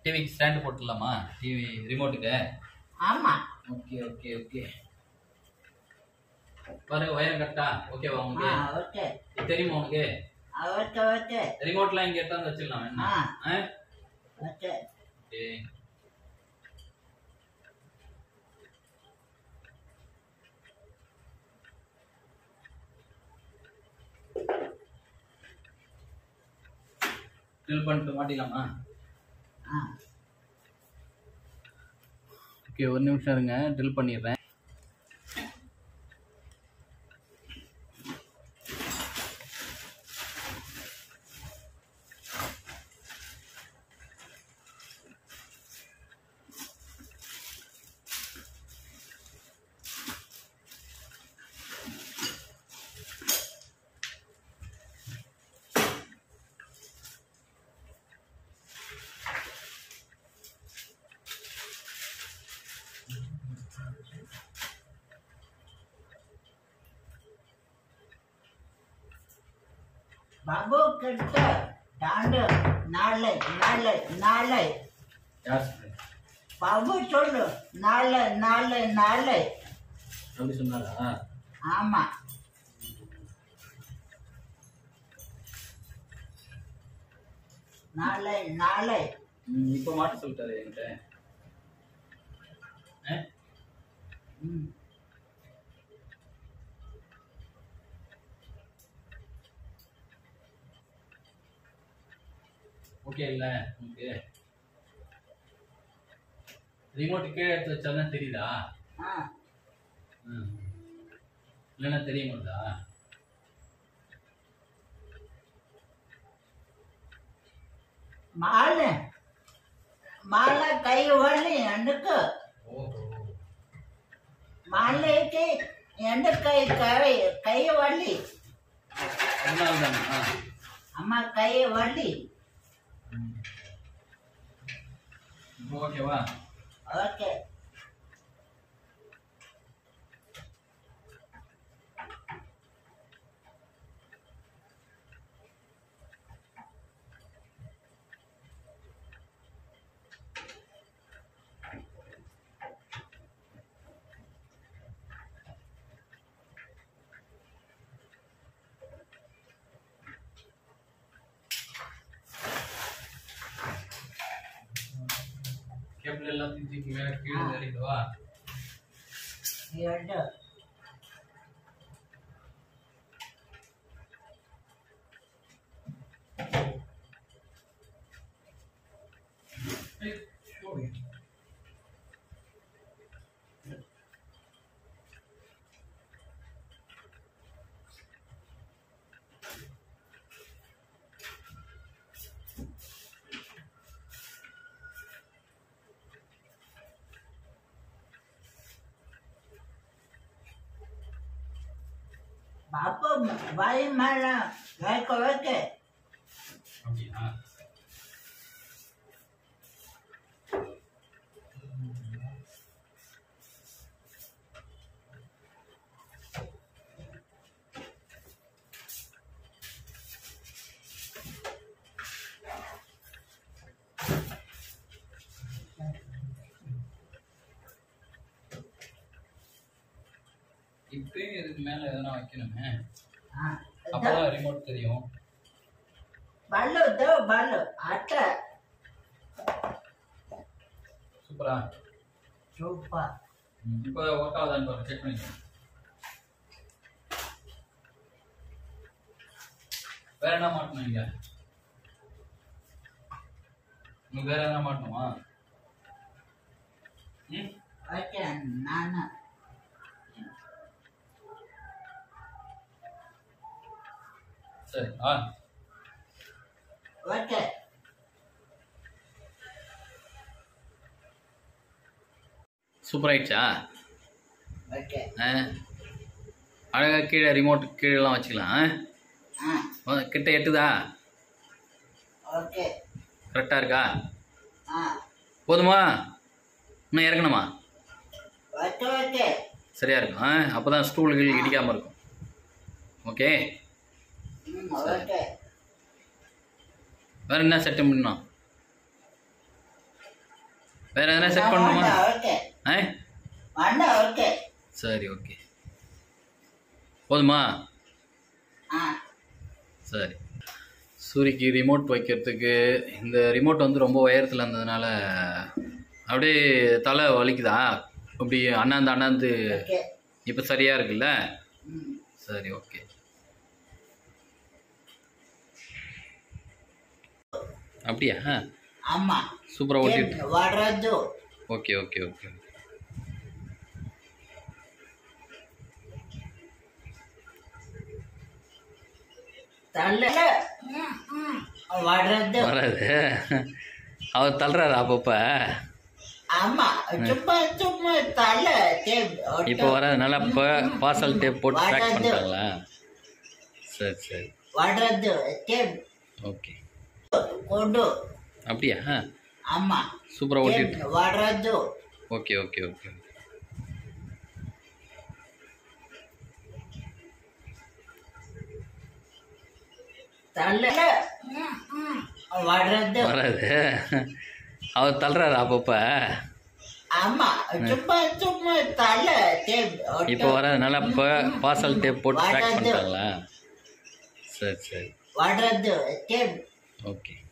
டிவிக்கு stand போட்டுடலாமா TV ரிமோட்டுக்கு ஆமா okay okay okay பாருங்க வயரம் கரெக்டா ஓகேவா ஆ உங்களுக்கு ஓகே இது தெரியுமா உனக்கு ஓகே ஓகே ரிமோட்லாம் இங்க எடுத்தாந்து வச்சிடலாம் என்ன ஆ. ஆ? ஓகே ஓகே ஃபில் பண்ணிட்டு மாட்டிக்கலாமா ஆ ஓகே ஒரு நிமிஷம் இருங்க ட்ரில் பண்ணிடுறேன் பாபு கிட்ட தாண்டு நாளை நாளை நாளை யார் சொன்னது? பாபு சொல்லு நாளை நாளை நாளை அப்படி சொன்னாரா ஆமா நாளை நாளை ம், இப்போ மாட்ட சொல்லிட்டாரு என்கிட்ட ஆ? ம் ஓகே இல்ல உனக்கு ரிமோட் கீழே எடுத்து வச்சாதான் தெரியுதா ஆ ம். இல்லைன்னா தெரிய மாட்டா மாலை மாலை கை வலி எனக்கு ஓஹோ மாலைக்கு எந்த கை கை கை வலி அதனால தானா அம்மா கை வலி இப்போ ஓகேவா ஓகே கேபிள் எல்லாம் தூக்கி மேலே கீழே இறக்கிடுவா எடு பாப்பு வாய் மேல வைக்க வைக்க அப்படியா இப்பயும் இதுக்கு மேல எதனா வைக்கணுமே ஆ, அப்பதான் ரிமோட் தெரியும் பல்லு தோ பல்லு அட்டை சூப்பரா சூப்பர் இப்போ ஒர்க் ஆகுதான்னு பாரு செக் பண்ணிக்கோ வேற என்ன மாட்டணும் இங்க இங்க வேற என்ன மாட்டணுமா ம் ஓகே நானு சரி ஆ ஓகே சூப்பர் ஆயிடுச்சா ஓகே ஆ அழகா கீழே ரிமோட் கீழெல்லாம் வச்சுக்கலாம் ஆ? ஆ ஆ, கிட்ட எட்டுதா ஓகே கரெக்டாக இருக்கா ஆ போதுமா இன்னும் இறக்கணுமா ஓகே ஓகே சரியா இருக்கும் ஆ அப்போ தான் ஸ்டூல்கள் இடிக்காமல் இருக்கும் ஓகே ம் ஓகே வேற என்ன செட் பண்ணணும் வேற எதனா செட் பண்ணணுமா ஓகே ஆ வேண்டாம் ஓகே சரி ஓகே போதுமா ஆ சரி சூரிக்கு ரிமோட் வைக்கிறதுக்கு இந்த ரிமோட் வந்து ரொம்ப உயரத்தில் இருந்ததுனால அப்படியே தலை வலிக்குதா அப்படி அண்ணாந்து அண்ணாந்து ஓகே இப்போ சரியாக இருக்குல்ல ம் சரி ஓகே அப்படியா ஆமா சூப்பராக ஓட்டிட்டு வர்றது ஓகே ஓகே ஓகே தள்ள வர்றது வராது அவர் தள்ளுறாரு அப்பப்போ ஆமா சும்மா சும்மா தள்ள இப்போ வராதுனால இப்போ பார்சல் டேப் போட்டு பேக் வராது. பண்ணிட்டாங்களா சரி சரி வர்றது டேப் ஓகே கொண்டு அப்படியா ஆமா சூப்பராக ஓட்டிட்டு வர்றது ஓகே ஓகே ஓகே தள்ள வர்றது வராது அவர் தள்ளுறாரு அப்பப்போ ஆமா சும்மா சும்மா தள்ள டேப் இப்போ வராதுனால இப்போ பார்சல் டேப் போட்டு பேக் வராது. பண்ணிட்டாங்களா சரி சரி வர்றது டேப் ஓகே